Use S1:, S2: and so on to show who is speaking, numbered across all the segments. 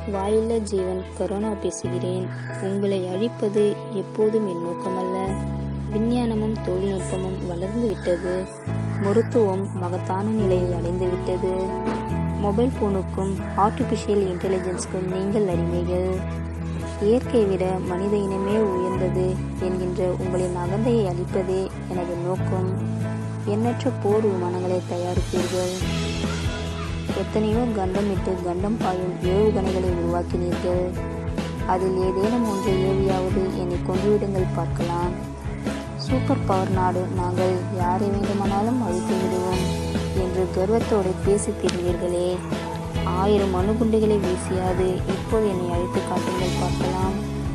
S1: வாயில்லா ஜீவன் கருணா பேசுகிறேன் உங்களை அழிப்பது எப்போதும் என் நோக்கமல்ல விஞ்ஞானமும் தொழில்நுட்பமும் வளர்ந்து விட்டது மருத்துவம் மகத்தான நிலையை அடைந்து விட்டது மொபைல் போனுக்கும் ஆர்டிஃபிஷியல் இன்டெலிஜென்ஸ்க்கும் நீங்கள் அடிமைகள் இயற்கை விட மனித இனமே உயர்ந்தது என்கின்ற உங்களின் அகந்தையை அளிப்பதே எனது நோக்கம் எண்ணற்ற போர் விமானங்களை தயாரிப்பீர்கள் எத்தனையோ கண்டமிட்டு கண்டம் பாயும் ஏவுகணைகளை உருவாக்கினீர்கள் அதில் ஏதேனும் ஒன்றை ஏவியாவது என்னை கொன்றுவிடுங்கள் பார்க்கலாம் சூப்பர் பவர் நாடு நாங்கள் யாரை வேண்டுமானாலும் அழித்து விடுவோம் என்று கர்வத்தோடு பேசி திரிந்தீர்களே ஆயிரம் அணுகுண்டுகளை வீசியாது இப்போது என்னை அழைத்து காட்டுங்கள் பார்க்கலாம்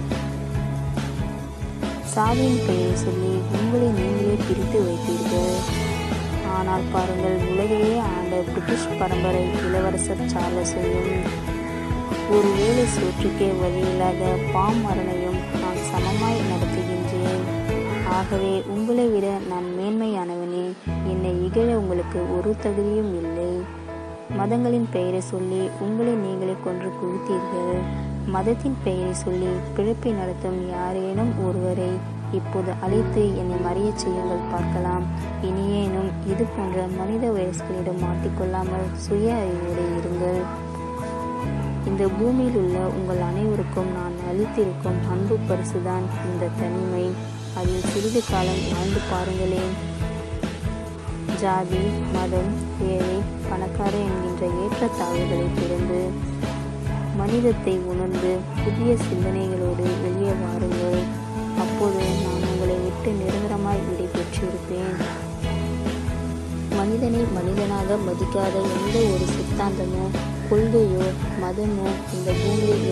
S1: சாதியின் பெயரை சொல்லி உங்களை நீங்களே பிரித்து வைத்தீர்கள் ஆனால் பாருங்கள் உலகையே ஆண்ட பிரிட்டிஷ் பரம்பரை இளவரசர் சார்லஸையும் ஒரு வேலை சோற்றுக்கே வழியில்லாத பாம் மரணையும் நான் சமமாய் நடத்துகின்றேன் ஆகவே உங்களை விட நான் மேன்மையானவனே என்னை இகழ உங்களுக்கு ஒரு தகுதியும் இல்லை மதங்களின் பெயரை சொல்லி உங்களை நீங்களே கொன்று குவித்தீர்கள் மதத்தின் பெயரை சொல்லி பிழைப்பை நடத்தும் யாரேனும் ஒருவரை இப்போது அழைத்து என்னை மறையச் செய்யுங்கள் பார்க்கலாம் இனியேனும் இது போன்ற மனித வயசுகளிடம் மாட்டிக்கொள்ளாமல் சுய அறிவோடு இருங்கள் இந்த பூமியில் உள்ள உங்கள் அனைவருக்கும் நான் அளித்திருக்கும் அன்பு பரிசுதான் இந்த தனிமை அதில் சிறிது காலம் வாழ்ந்து பாருங்களேன் ஜாதி மதம் ஏழை பணக்காரர் என்கின்ற ஏற்றத்தாழ்வுகளை திறந்து மனிதத்தை உணர்ந்து புதிய சிந்தனைகளோடு வெளியே வாருங்கள் அப்போது நான் உங்களை விட்டு நிரந்தரமாய் விடை பெற்றிருப்பேன் மனிதனை மனிதனாக மதிக்காத எந்த ஒரு சித்தாந்தமோ கொள்கையோ மதமோ இந்த பூமியில்